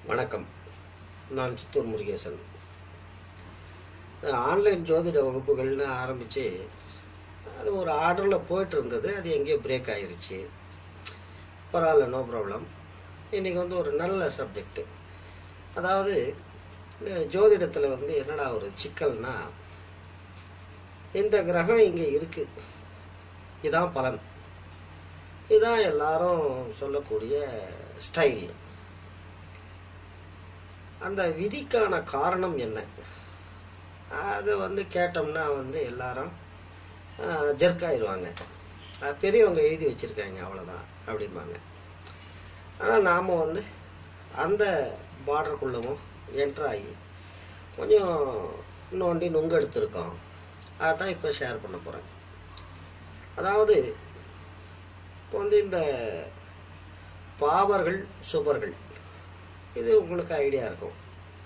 வணக்கம் நான் சித்தூர் முருகேசன் ஆன்லைன் ஜோதிட வகுப்புகள்னு ஆரம்பித்து அது ஒரு ஆர்டரில் போயிட்டு இருந்தது அது எங்கேயோ பிரேக் ஆயிருச்சு பரவாயில்ல நோ ப்ராப்ளம் இன்றைக்கி வந்து ஒரு நல்ல சப்ஜெக்டு அதாவது இந்த ஜோதிடத்தில் வந்து என்னடா ஒரு சிக்கல்னா இந்த கிரகம் இங்கே இருக்குது இதான் பலன் இதுதான் எல்லாரும் சொல்லக்கூடிய ஸ்டைல் அந்த விதிக்கான காரணம் என்ன அதை வந்து கேட்டோம்னா வந்து எல்லாரும் ஜெர்க்காயிருவாங்க பெரியவங்க எழுதி வச்சுருக்காங்க அவ்வளோதான் அப்படிம்பாங்க ஆனால் நாம் வந்து அந்த பார்டருக்குள்ளவும் என்ட்ராகி கொஞ்சம் நோண்டி நுங்கு எடுத்திருக்கோம் அதான் இப்போ ஷேர் பண்ண போகிறேன் அதாவது இப்போ வந்து இந்த பாவர்கள் சுபர்கள் இது உங்களுக்கு ஐடியா இருக்கும்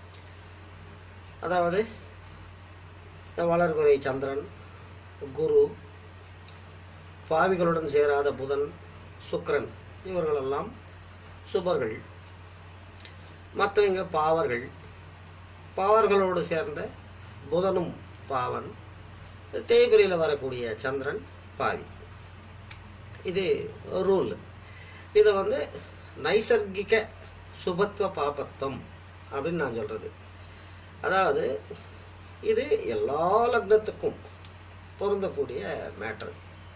அதாவது இந்த வளர்குறை சந்திரன் குரு பாவிகளுடன் சேராத புதன் சுக்கிரன் இவர்களெல்லாம் சுபர்கள் மற்றவங்க பாவர்கள் பாவர்களோடு சேர்ந்த புதனும் பாவன் தேய்பிரையில் வரக்கூடிய சந்திரன் பாவி இது ரூல் இதை வந்து நைசர்கிக சுபத்துவ பாபத்துவம் அப்படின்னு நான் சொல்கிறது அதாவது இது எல்லா லக்னத்துக்கும் பொருந்தக்கூடிய மேட்ரு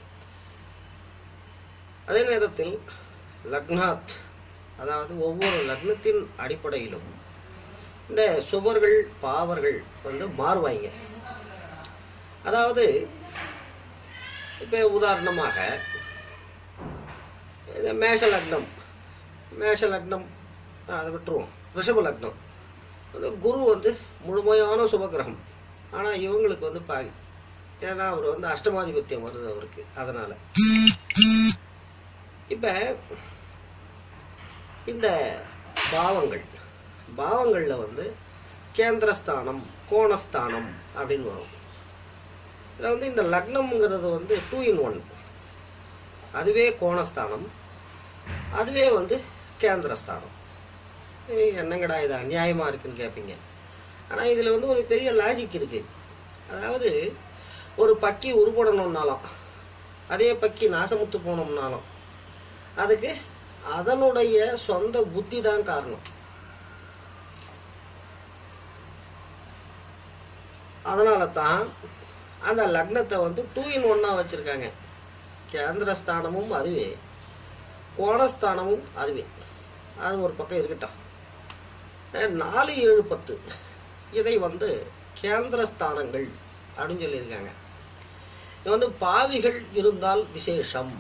அதே நேரத்தில் லக்னாத் அதாவது ஒவ்வொரு லக்னத்தின் அடிப்படையிலும் இந்த சுபர்கள் பாவர்கள் வந்து மாறுவாங்க அதாவது இப்போ உதாரணமாக இந்த மேஷ லக்னம் மேஷ லக்னம் அதை விட்டுருவோம் ரிஷப லக்னம் வந்து குரு வந்து முழுமையான சுபகிரகம் ஆனால் இவங்களுக்கு வந்து பாவி ஏன்னா அவர் வந்து அஷ்டமாதிபத்தியம் வருது அவருக்கு அதனால் இப்போ இந்த பாவங்கள் பாவங்களில் வந்து கேந்திரஸ்தானம் கோணஸ்தானம் அப்படின்னு வரும் இதில் வந்து இந்த லக்னம்ங்கிறது வந்து டூ இன் ஒன் அதுவே கோணஸ்தானம் அதுவே வந்து கேந்திரஸ்தானம் என்னங்கடா இது அநியாயமாக இருக்குன்னு கேட்பீங்க ஆனால் இதில் வந்து ஒரு பெரிய லாஜிக் இருக்குது அதாவது ஒரு பக்கி உருப்படணும்னாலும் அதே பக்கி நாசமுத்து போனோம்னாலும் அதுக்கு அதனுடைய சொந்த புத்தி தான் காரணம் அதனால தான் அந்த லக்னத்தை வந்து டூ இன் ஒன்னாக வச்சுருக்காங்க கேந்திரஸ்தானமும் அதுவே கோணஸ்தானமும் அதுவே அது ஒரு பக்கம் இருக்கட்டும் நாலு ஏழு பத்து இதை வந்து கேந்திரஸ்தானங்கள் அப்படின்னு சொல்லியிருக்காங்க இது வந்து பாவிகள் இருந்தால் விசேஷம்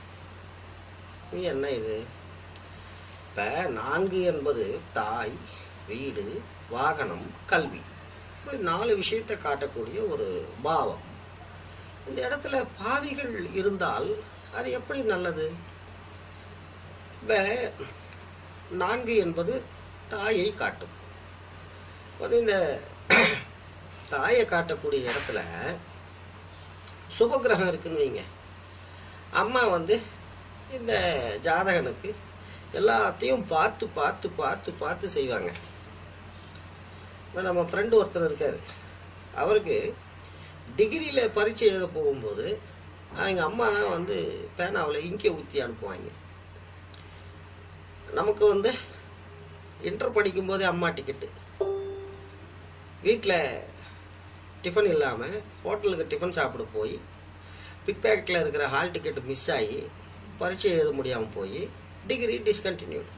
என்ன இது இப்போ நான்கு என்பது தாய் வீடு வாகனம் கல்வி இப்படி நாலு விஷயத்தை காட்டக்கூடிய ஒரு பாவம் இந்த இடத்துல பாவிகள் இருந்தால் அது எப்படி நல்லது இப்போ நான்கு என்பது தாயை காட்டும் அது இந்த தாயை காட்டக்கூடிய இடத்துல சுபகிரகம் இருக்குன்னு வைங்க அம்மா வந்து இந்த ஜாதகனுக்கு எல்லாத்தையும் பார்த்து பார்த்து பார்த்து பார்த்து செய்வாங்க இப்போ நம்ம ஃப்ரெண்டு ஒருத்தர் இருக்கார் அவருக்கு டிகிரியில் பரீட்சை எழுத போகும்போது அவங்க அம்மா தான் வந்து பேனாவில் இங்கே ஊற்றி அனுப்புவாங்க நமக்கு வந்து இன்டர் படிக்கும்போதே அம்மா டிக்கெட்டு வீட்டில் டிஃபன் இல்லாமல் ஹோட்டலுக்கு டிஃபன் சாப்பிட போய் பிக் பேக்கெட்டில் இருக்கிற ஹால் டிக்கெட் மிஸ் ஆகி பரீட்சை எழுத முடியாமல் போய் டிகிரி டிஸ்கண்டினியூட்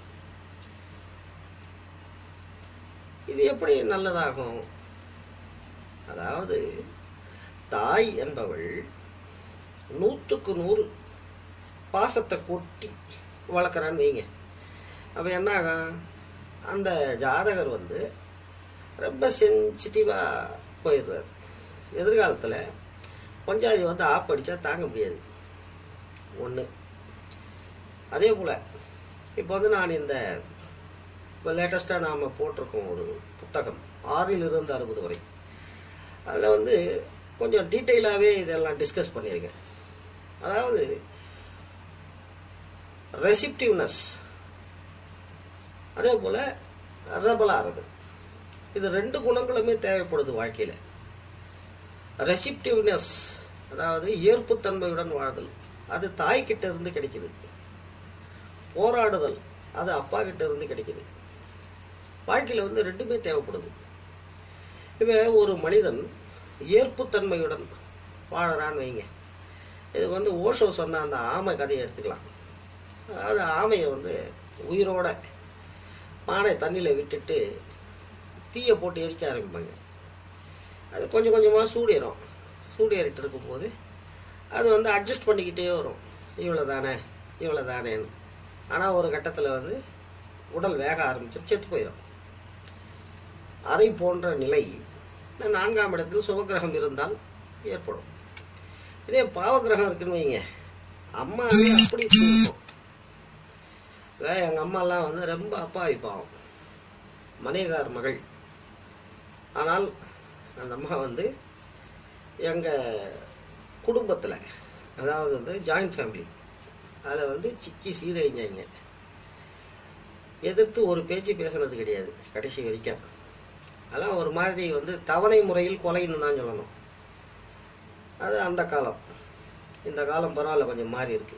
இது எப்படி நல்லதாகும் அதாவது தாய் என்பவள் நூற்றுக்கு நூறு பாசத்தை கொட்டி வளர்க்குறான்னு வைங்க அப்போ என்ன ஆகும் அந்த ஜாதகர் வந்து ரொம்ப சென்சிட்டிவாக போயிடுறாரு எதிர்காலத்தில் கொஞ்சாதி வந்து ஆப் அடித்தா தாங்க முடியாது ஒன்று அதே போல் இப்போ வந்து நான் இந்த இப்போ லேட்டஸ்ட்டாக நாம் போட்டிருக்கோம் ஒரு புத்தகம் ஆறிலிருந்து அறுபது வரை அதில் வந்து கொஞ்சம் டீட்டெயிலாகவே இதெல்லாம் டிஸ்கஸ் பண்ணியிருக்கேன் அதாவது ரெசிப்டிவ்னஸ் அதே போல் ரெபல் ஆறுது இது ரெண்டு குணங்களுமே தேவைப்படுது வாழ்க்கையில் ரெசிப்டிவ்னஸ் அதாவது ஏற்புத்தன்மையுடன் வாழ்தல் அது தாய்கிட்ட இருந்து கிடைக்குது போராடுதல் அது அப்பா கிட்ட இருந்து கிடைக்குது வாழ்க்கையில் வந்து ரெண்டுமே தேவைப்படுது இவன் ஒரு மனிதன் ஏற்புத்தன்மையுடன் வாழறான்னு வைங்க இது வந்து ஓஷோ சொன்ன அந்த ஆமை கதையை எடுத்துக்கலாம் அதாவது ஆமையை வந்து உயிரோட பானை தண்ணியில் விட்டுட்டு தீயை போட்டு எரிக்க ஆரம்பிப்பாங்க அது கொஞ்சம் கொஞ்சமாக சூடேறும் சூடேறிட்டு இருக்கும்போது அது வந்து அட்ஜஸ்ட் பண்ணிக்கிட்டே வரும் இவ்வளோ தானே இவ்வளோ தானேன்னு ஆனால் ஒரு கட்டத்தில் வந்து உடல் வேக ஆரம்பிச்சிடும் செத்து போயிடும் அதை போன்ற நிலை இந்த நான்காம் இடத்தில் சுபகிரகம் இருந்தால் ஏற்படும் இதே பாவகிரகம் இருக்குன்னு வைங்க அம்மாவே அப்படி இப்படி இருக்கும் இப்போ எங்கள் அம்மாலாம் வந்து ரொம்ப அப்பாவி பாவம் மணியகார் மகள் ஆனால் அந்த அம்மா வந்து எங்கள் குடும்பத்தில் அதாவது வந்து ஜாயிண்ட் ஃபேமிலி அதில் வந்து சிக்கி சீரழிஞ்சாங்க எதிர்த்து ஒரு பேச்சு பேசுனது கிடையாது கடைசி வரைக்கும் அதெல்லாம் ஒரு மாதிரி வந்து தவணை முறையில் கொலைன்னு தான் சொல்லணும் அது அந்த காலம் இந்த காலம் பரவாயில்ல கொஞ்சம் மாறி இருக்கு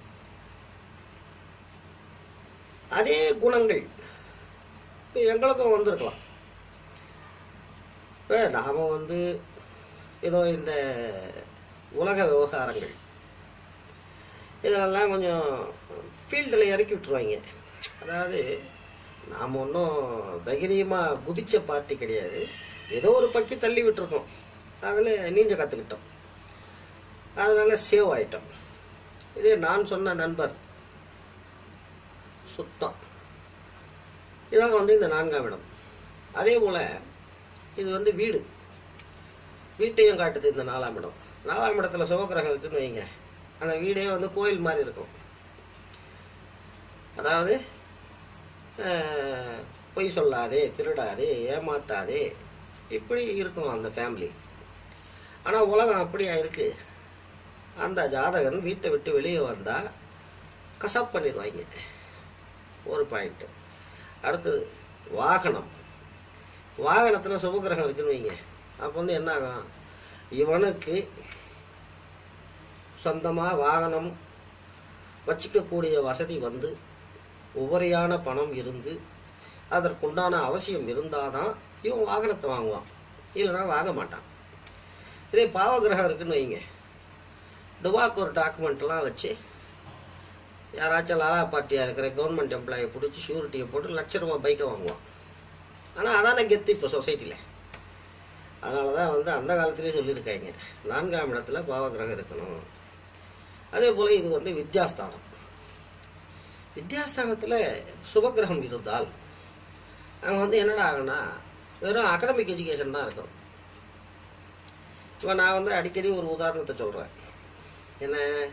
அதே குணங்கள் இப்போ எங்களுக்கும் வந்திருக்கலாம் இப்போ நாம் வந்து ஏதோ இந்த உலக விவகாரங்கள் இதெல்லாம் கொஞ்சம் ஃபீல்டில் இறக்கி விட்டுருவாங்க அதாவது நாம் ஒன்றும் தைரியமாக குதிச்ச பார்ட்டி கிடையாது ஏதோ ஒரு பக்கி தள்ளி விட்டுருக்கோம் அதில் நீஞ்ச கற்றுக்கிட்டோம் அதனால் சேவ் ஆயிட்டோம் இதே நான் சொன்ன நண்பர் சுத்தம் இதான் வந்து இந்த நான்காம் இடம் அதே போல் இது வந்து வீடு வீட்டையும் காட்டுது இந்த நாலாம் இடம் நாலாம் இடத்துல சுபகிரகம் இருக்குன்னு வைங்க அந்த வீடே வந்து கோயில் மாதிரி இருக்கும் அதாவது அஹ், பொய் சொல்லாதே திருடாதே ஏமாத்தாதே இப்படி இருக்கும் அந்த ஃபேமிலி ஆனால் உலகம் அப்படியா இருக்கு அந்த ஜாதகன் வீட்டை விட்டு வெளியே வந்தால் கசாப் பண்ணிடுவாங்க ஒரு பாயிண்ட்டு அடுத்தது வாகனம் வாகனத்தில் சுபகிரகம் இருக்குன்னு வைங்க அப்போ வந்து என்ன ஆகும் இவனுக்கு சொந்தமாக வாகனம் வச்சிக்கக்கூடிய வசதி வந்து உபரியான பணம் இருந்து அதற்குண்டான அவசியம் இருந்தால் தான் இவன் வாகனத்தை வாங்குவான் இல்லைன்னா வாங்க மாட்டான் இதே பாவகிரகம் இருக்குன்னு வைங்க டுபாக்கு ஒரு டாக்குமெண்ட்லாம் வச்சு யாராச்சும் லாலா பார்ட்டியாக இருக்கிற கவர்மெண்ட் எம்ப்ளாயை பிடிச்சி ஷூரிட்டியை போட்டு லட்ச ரூபா பைக்கை வாங்குவான் ஆனால் அதான கெத்து இப்போ சொசைட்டியில் அதனால தான் வந்து அந்த காலத்திலே சொல்லியிருக்காங்க நான்காம் இடத்துல பாவகிரகம் இருக்கணும் அதே போல் இது வந்து வித்யாஸ்தானம் வித்யாஸ்தானத்தில் சுபகிரகம் இருந்தால் அங்கே வந்து என்னடா ஆகும்னா வெறும் அகடமிக் எஜுகேஷன் தான் இருக்கும் இப்போ நான் வந்து அடிக்கடி ஒரு உதாரணத்தை சொல்கிறேன் என்ன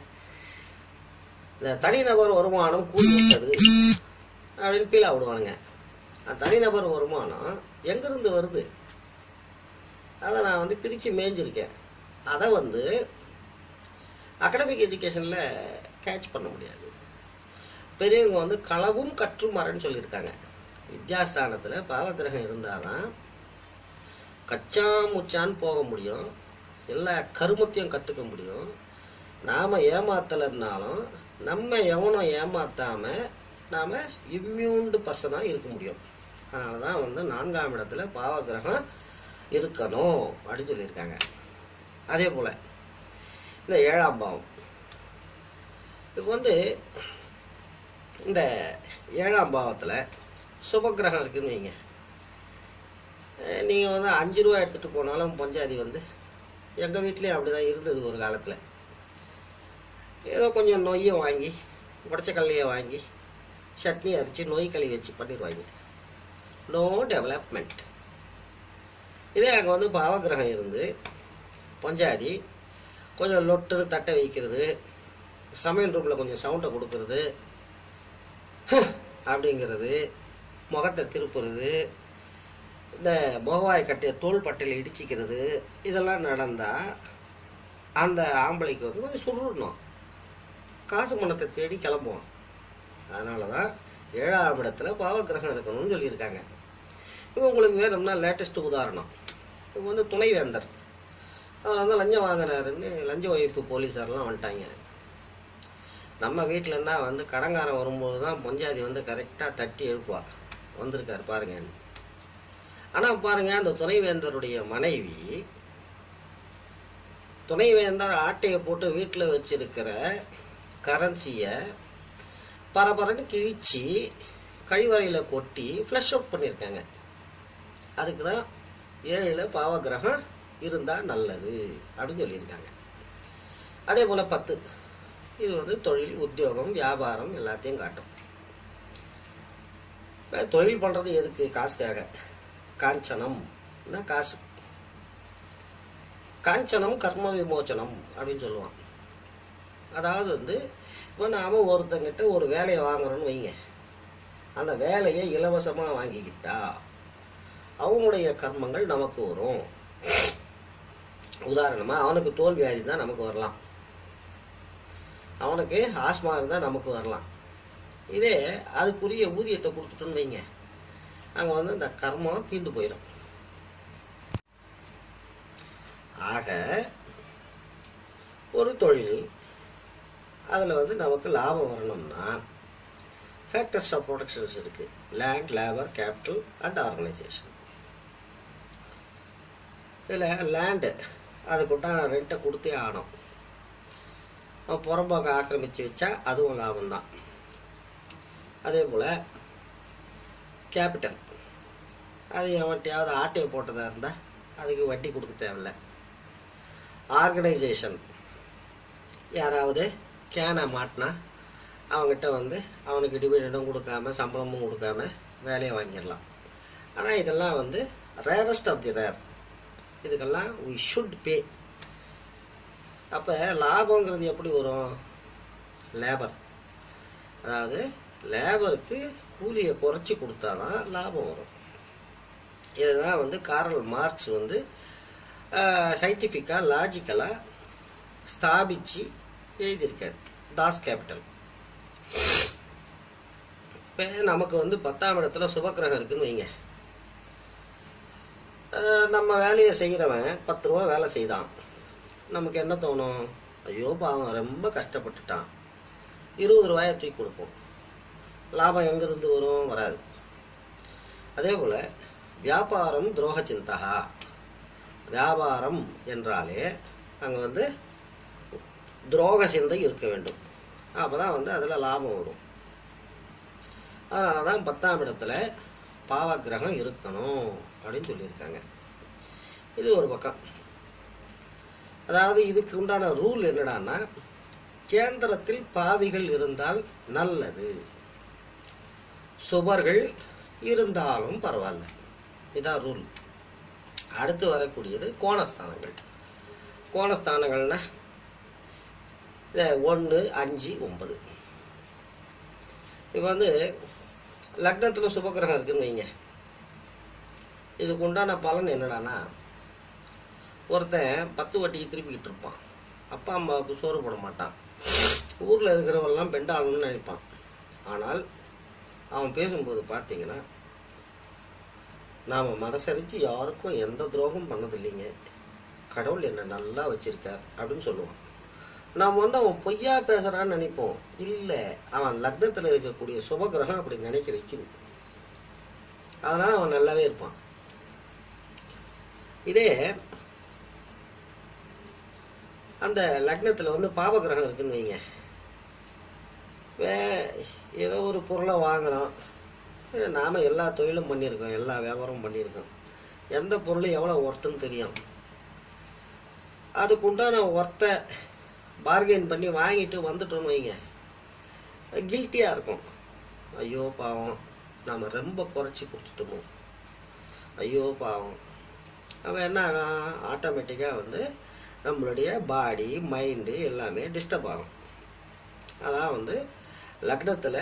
இந்த தனிநபர் வருமானம் கூடி விட்டது அப்படின்னு பீலா விடுவானுங்க அந்த தனிநபர் வருமானம் எங்கேருந்து வருது அதை நான் வந்து பிரித்து மேய்ஞ்சிருக்கேன் அதை வந்து அகடமிக் எஜுகேஷனில் கேட்ச் பண்ண முடியாது பெரியவங்க வந்து களவும் கற்றுமாறன்னு சொல்லியிருக்காங்க வித்யாஸ்தானத்தில் பாவகிரகம் இருந்தால் தான் கச்சா முச்சான்னு போக முடியும் எல்லா கருமத்தையும் கற்றுக்க முடியும் நாம் ஏமாத்தலைன்னாலும் நம்ம எவனும் ஏமாத்தாமல் நாம் இம்யூன்டு பர்சனாக இருக்க முடியும் அதனால தான் வந்து நான்காம் இடத்துல பாவகிரகம் இருக்கணும் அப்படின்னு சொல்லியிருக்காங்க அதே போல் இந்த ஏழாம் பாவம் இப்போ வந்து இந்த ஏழாம் பாவத்தில் சுபகிரகம் இருக்குன்னு வைங்க நீங்கள் வந்து அஞ்சு ரூபா எடுத்துகிட்டு போனாலும் பஞ்சாதி வந்து எங்கள் வீட்லேயும் அப்படி தான் இருந்தது ஒரு காலத்தில் ஏதோ கொஞ்சம் நொய்யை வாங்கி உடச்ச கடலையை வாங்கி சட்னி அரைச்சி நொய் களி வச்சு பண்ணிடுவாங்க நோ டெவலப்மெண்ட் இதே அங்கே வந்து பாவகிரகம் இருந்து பஞ்சாதி கொஞ்சம் லொட்டுன்னு தட்டை வைக்கிறது சமையல் ரூமில் கொஞ்சம் சவுண்டை கொடுக்கறது அப்படிங்கிறது முகத்தை திருப்புறது இந்த முகவாய் கட்டிய தோல் பட்டையில் இடிச்சிக்கிறது இதெல்லாம் நடந்தால் அந்த ஆம்பளைக்கு வந்து கொஞ்சம் சுருணும் காசு பணத்தை தேடி கிளம்புவான் அதனால தான் ஏழாம் இடத்துல பாவக்கிரகம் இருக்கணும்னு சொல்லியிருக்காங்க இப்போ உங்களுக்கு வேணும்னா லேட்டஸ்ட் உதாரணம் இப்போ வந்து துணைவேந்தர் அவர் வந்து லஞ்சம் வாங்கினாருன்னு லஞ்ச ஒழிப்பு போலீஸார்லாம் வந்துட்டாங்க நம்ம வீட்டிலன்னா வந்து கடங்காரன் வரும்போது தான் பஞ்சாதி வந்து கரெக்டாக தட்டி எழுப்புவா வந்திருக்காரு பாருங்க ஆனால் பாருங்க அந்த துணைவேந்தருடைய மனைவி துணைவேந்தர் ஆட்டையை போட்டு வீட்டில் வச்சிருக்கிற கரன்சியை பரபரன்னு கிழிச்சு கழிவறையில் கொட்டி ஃப்ளஷ் அவுட் பண்ணியிருக்காங்க அதுக்கு தான் ஏழில் பாவகிரகம் இருந்தால் நல்லது அப்படின்னு சொல்லியிருக்காங்க அதே போல் பத்து இது வந்து தொழில் உத்தியோகம் வியாபாரம் எல்லாத்தையும் காட்டும் இப்ப தொழில் பண்ணுறது எதுக்கு காசுக்காக காஞ்சனம்னா காசு காஞ்சனம் கர்ம விமோச்சனம் அப்படின்னு சொல்லுவான் அதாவது வந்து இப்போ நாம ஒருத்தங்கிட்ட ஒரு வேலையை வாங்குறோம்னு வைங்க அந்த வேலையை இலவசமாக வாங்கிக்கிட்டா அவனுடைய கர்மங்கள் நமக்கு வரும் உதாரணமாக அவனுக்கு தோல் வியாதி தான் நமக்கு வரலாம் அவனுக்கு ஆஸ்மா இருந்தால் நமக்கு வரலாம் இதே அதுக்குரிய ஊதியத்தை கொடுத்துட்டோன்னு வைங்க அங்கே வந்து இந்த கர்மம் தீர்ந்து போயிடும் ஆக ஒரு தொழில் அதில் வந்து நமக்கு லாபம் வரணும்னா ஃபேக்டர்ஸ் ஆஃப் ப்ரொடக்ஷன்ஸ் இருக்குது land labour capital and organisation இதில் லேண்டு அதுக்குண்டான ரெண்ட்டை கொடுத்தே ஆகணும் அவன் புறம்போக்க ஆக்கிரமித்து வச்சா அதுவும் லாபம்தான் அதே போல் கேபிட்டல் அது எவன்ட்டையாவது ஆட்டையை போட்டதாக இருந்தால் அதுக்கு வட்டி கொடுக்க தேவையில்ல ஆர்கனைசேஷன் யாராவது கேனை மாட்டினா அவங்ககிட்ட வந்து அவனுக்கு டிவிடெண்டும் கொடுக்காம சம்பளமும் கொடுக்காம வேலையை வாங்கிடலாம் ஆனால் இதெல்லாம் வந்து ரேரஸ்ட் ஆஃப் தி ரேர் இதுக்கெல்லாம் வி ஷுட் பே அப்போ லாபங்கிறது எப்படி வரும் லேபர் அதாவது லேபருக்கு கூலியை குறைச்சி கொடுத்தாதான் லாபம் வரும் இதுதான் வந்து காரல் மார்க்ஸ் வந்து சயின்டிஃபிக்காக லாஜிக்கலாக ஸ்தாபிச்சு எழுதியிருக்காரு தாஸ் கேபிட்டல் இப்போ நமக்கு வந்து பத்தாம் இடத்துல சுபக்கிரகம் இருக்குன்னு வைங்க அஹ் நம்ம வேலையை செய்கிறவன் பத்து ரூபா வேலை செய்தான் நமக்கு என்ன தோணும் ஐயோ பாவம் ரொம்ப கஷ்டப்பட்டுட்டான் இருபது ரூபாயை தூக்கி கொடுப்போம் லாபம் எங்கிருந்து வரும் வராது அதே போல் வியாபாரம் துரோக சிந்தகா வியாபாரம் என்றாலே அங்கே வந்து துரோக சிந்தை இருக்க வேண்டும் அப்போ தான் வந்து அதில் லாபம் வரும் அதனால தான் பத்தாம் இடத்துல பாவக்கிரகம் இருக்கணும் அப்படின்னு சொல்லியிருக்காங்க இது ஒரு பக்கம் அதாவது இதுக்கு உண்டான ரூல் என்னடான்னா கேந்திரத்தில் பாவிகள் இருந்தால் நல்லது சுபர்கள் இருந்தாலும் பரவாயில்ல இதான் ரூல் அடுத்து வரக்கூடியது கோணஸ்தானங்கள் கோணஸ்தானங்கள்னா இந்த ஒன்று அஞ்சு ஒன்பது இப்போ வந்து லக்னத்தில் சுபகிரகம் இருக்குன்னு வைங்க இதுக்கு உண்டான பலன் என்னடான்னா ஒருத்தன் பத்து வட்டிக்கு திருப்பிக்கிட்டு இருப்பான் அப்பா அம்மாவுக்கு சோறு போட மாட்டான் ஊரில் இருக்கிறவெல்லாம் பெண்டாளணும்னு நினைப்பான் ஆனால் அவன் பேசும்போது பார்த்தீங்கன்னா நாம் மனசரித்து யாருக்கும் எந்த துரோகம் பண்ணதில்லைங்க கடவுள் என்னை நல்லா வச்சிருக்கார் அப்படின்னு சொல்லுவான் நாம் வந்து அவன் பொய்யா பேசுறான்னு நினைப்போம் இல்லை அவன் லக்னத்தில் இருக்கக்கூடிய சுபகிரகம் அப்படி நினைக்க வைக்குது அதனால அவன் நல்லாவே இருப்பான் இதே அந்த லக்னத்தில் வந்து பாவகிரகம் இருக்குன்னு வைங்க வே ஏதோ ஒரு பொருளை வாங்குறோம் நாம் எல்லா தொழிலும் பண்ணியிருக்கோம் எல்லா வியாபாரமும் பண்ணியிருக்கோம் எந்த பொருளும் எவ்வளோ ஒர்த்துன்னு தெரியும் அதுக்கு உண்டான ஒர்த்தை பார்கெயின் பண்ணி வாங்கிட்டு வந்துட்டோன்னு வைங்க கில்ட்டியாக இருக்கும் ஐயோ பாவம் நாம் ரொம்ப குறைச்சி கொடுத்துட்டோமோ ஐயோ பாவம் அவன் என்ன ஆகும் ஆட்டோமேட்டிக்காக வந்து நம்மளுடைய பாடி மைண்டு எல்லாமே டிஸ்டர்ப் ஆகும் அதான் வந்து லக்னத்தில்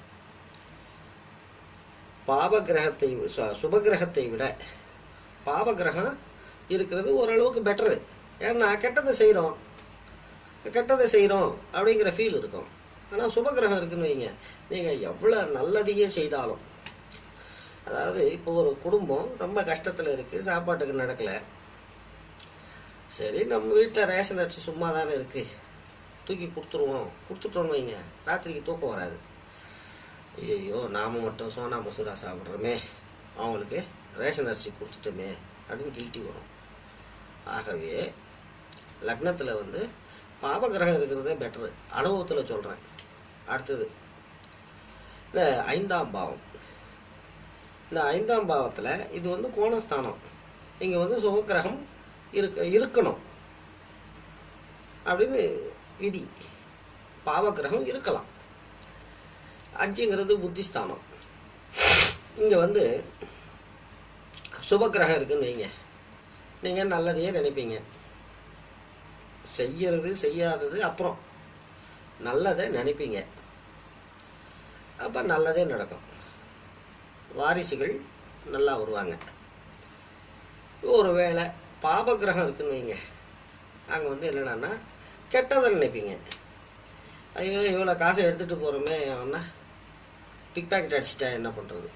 பாபகிரகத்தை சு- சுபகிரகத்தை விட பாபகிரகம் இருக்கிறது ஓரளவுக்கு பெட்டரு ஏன்னா கெட்டதை செய்கிறோம் கெட்டதை செய்கிறோம் அப்படிங்கிற ஃபீல் இருக்கும் ஆனால் சுபகிரகம் இருக்குன்னு வைங்க நீங்கள் எவ்வளோ நல்லதையே செய்தாலும் அதாவது இப்போ ஒரு குடும்பம் ரொம்ப கஷ்டத்தில் இருக்குது சாப்பாட்டுக்கு நடக்கலை சரி நம்ம வீட்டில் ரேஷன் அரிசி சும்மா தானே இருக்குது தூக்கி கொடுத்துருவோம் கொடுத்துட்டோன்னு வைங்க ராத்திரிக்கு தூக்கம் வராது ஐயோ நாம மட்டும் சோனா மசூரா சாப்பிட்றோமே அவங்களுக்கு ரேஷன் அரிசி கொடுத்துட்டோமே அப்படின்னு கில்ட்டி வரும் ஆகவே லக்னத்தில் வந்து பாபகிரகம் இருக்கிறதே பெட்டரு அனுபவத்தில் சொல்கிறேன் அடுத்தது இந்த ஐந்தாம் பாவம் இந்த ஐந்தாம் பாவத்தில் இது வந்து கோணஸ்தானம் இங்கே வந்து சுபகிரகம் இருக்க இருக்கணும் அப்படின்னு விதி பாவகிரகம் இருக்கலாம் அஞ்சுங்கிறது புத்திஸ்தானம் இங்கே வந்து சுபகிரகம் இருக்குன்னு வைங்க நீங்கள் நல்லதையே நினைப்பீங்க செய்யறது செய்யாதது அப்புறம் நல்லதை நினைப்பீங்க அப்போ நல்லதே நடக்கும் வாரிசுகள் நல்லா வருவாங்க ஒரு வேளை பாபகிரகம் இருக்குன்னு வைங்க அங்கே வந்து என்னடான்னா கெட்டதை நினைப்பீங்க ஐயோ இவ்வளோ காசை எடுத்துகிட்டு போகிறோமே அவனா பிக் பாக்கெட் அடிச்சிட்டா என்ன பண்ணுறது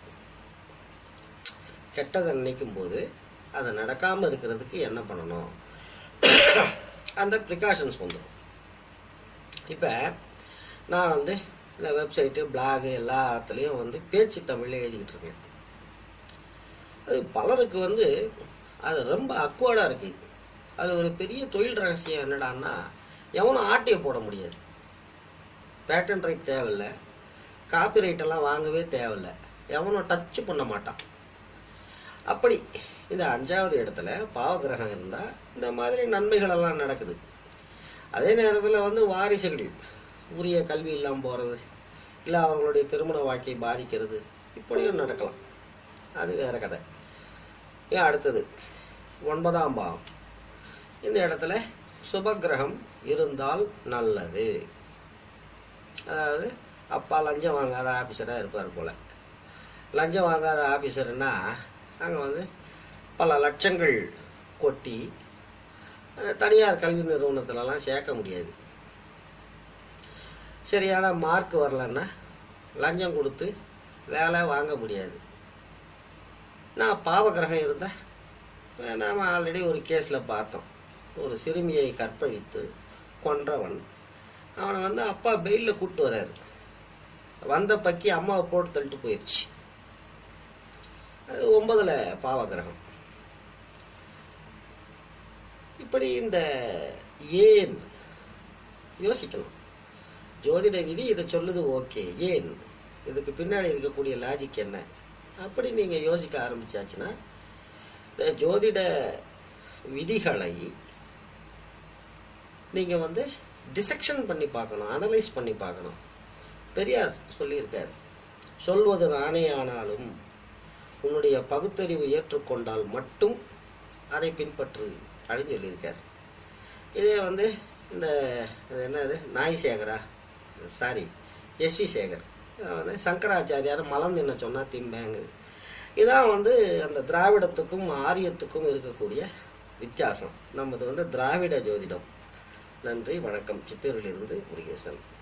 கெட்டதை நினைக்கும் போது அதை நடக்காமல் இருக்கிறதுக்கு என்ன பண்ணணும் அந்த ப்ரிகாஷன்ஸ் வந்துடும் இப்போ நான் வந்து இந்த வெப்சைட்டு பிளாகு எல்லாத்துலேயும் வந்து பேச்சு தமிழில் எழுதிக்கிட்டு இருக்கேன் அது பலருக்கு வந்து அது ரொம்ப அக்வர்டாக இருக்குது அது ஒரு பெரிய தொழில் ரகசியம் என்னடான்னா எவனும் ஆட்டையை போட முடியாது பேட்டன் ரைட் தேவையில்ல காப்பி ரைட்டெல்லாம் வாங்கவே தேவையில்ல எவனும் டச் பண்ண மாட்டான் அப்படி இந்த அஞ்சாவது இடத்துல பாவகிரகம் இருந்தால் இந்த மாதிரி நன்மைகளெல்லாம் நடக்குது அதே நேரத்தில் வந்து வாரிசுகள் உரிய கல்வி இல்லாமல் போகிறது இல்லை அவர்களுடைய திருமண வாழ்க்கையை பாதிக்கிறது இப்படியும் நடக்கலாம் அது வேற கதை ஏன் அடுத்தது ஒன்பதாம் பாவம் இந்த இடத்துல சுபகிரகம் இருந்தால் நல்லது அதாவது அப்பா லஞ்சம் வாங்காத ஆஃபீஸராக இருப்பார் போல் லஞ்சம் வாங்காத ஆஃபீஸர்னா அங்கே வந்து பல லட்சங்கள் கொட்டி அஹ், தனியார் கல்வி நிறுவனத்துலலாம் சேர்க்க முடியாது சரியான மார்க் வரலன்னா லஞ்சம் கொடுத்து வேலை வாங்க முடியாது நான் பாவகிரகம் இருந்தால் நாம் ஆல்ரெடி ஒரு கேஸில் பார்த்தோம் ஒரு சிறுமியை கற்பழித்து கொன்றவன் அவனை வந்து அப்பா பெயிலில் கூப்பிட்டு வர்றாரு வந்த பக்கி அம்மாவை போட்டு தள்ளிட்டு போயிடுச்சு அது ஒன்பதுல பாவகிரகம் இப்படி இந்த ஏன் யோசிக்கணும் ஜோதிட விதி இதை சொல்லுது ஓகே ஏன் இதுக்கு பின்னாடி இருக்கக்கூடிய லாஜிக் என்ன அப்படி நீங்கள் யோசிக்க ஆரம்பிச்சாச்சுன்னா இந்த ஜோதிட விதிகளை நீங்கள் வந்து டிசெக்ஷன் பண்ணி பார்க்கணும் அனலைஸ் பண்ணி பார்க்கணும் பெரியார் சொல்லியிருக்கார் சொல்வது நானே ஆனாலும் உன்னுடைய பகுத்தறிவு ஏற்றுக்கொண்டால் மட்டும் அதை பின்பற்று அப்படின்னு சொல்லியிருக்கார் இதே வந்து இந்த இது என்னது நாய் சேகரா சாரி எஸ்வி சேகர் அஹ் வந்து சங்கராச்சாரியார் மலம் தின்ன சொன்னால் திம்பேங்கு இதான் வந்து அந்த திராவிடத்துக்கும் ஆரியத்துக்கும் இருக்கக்கூடிய வித்தியாசம் நமது வந்து திராவிட ஜோதிடம் நன்றி வணக்கம் சித்தூரிலிருந்து முருகேசன்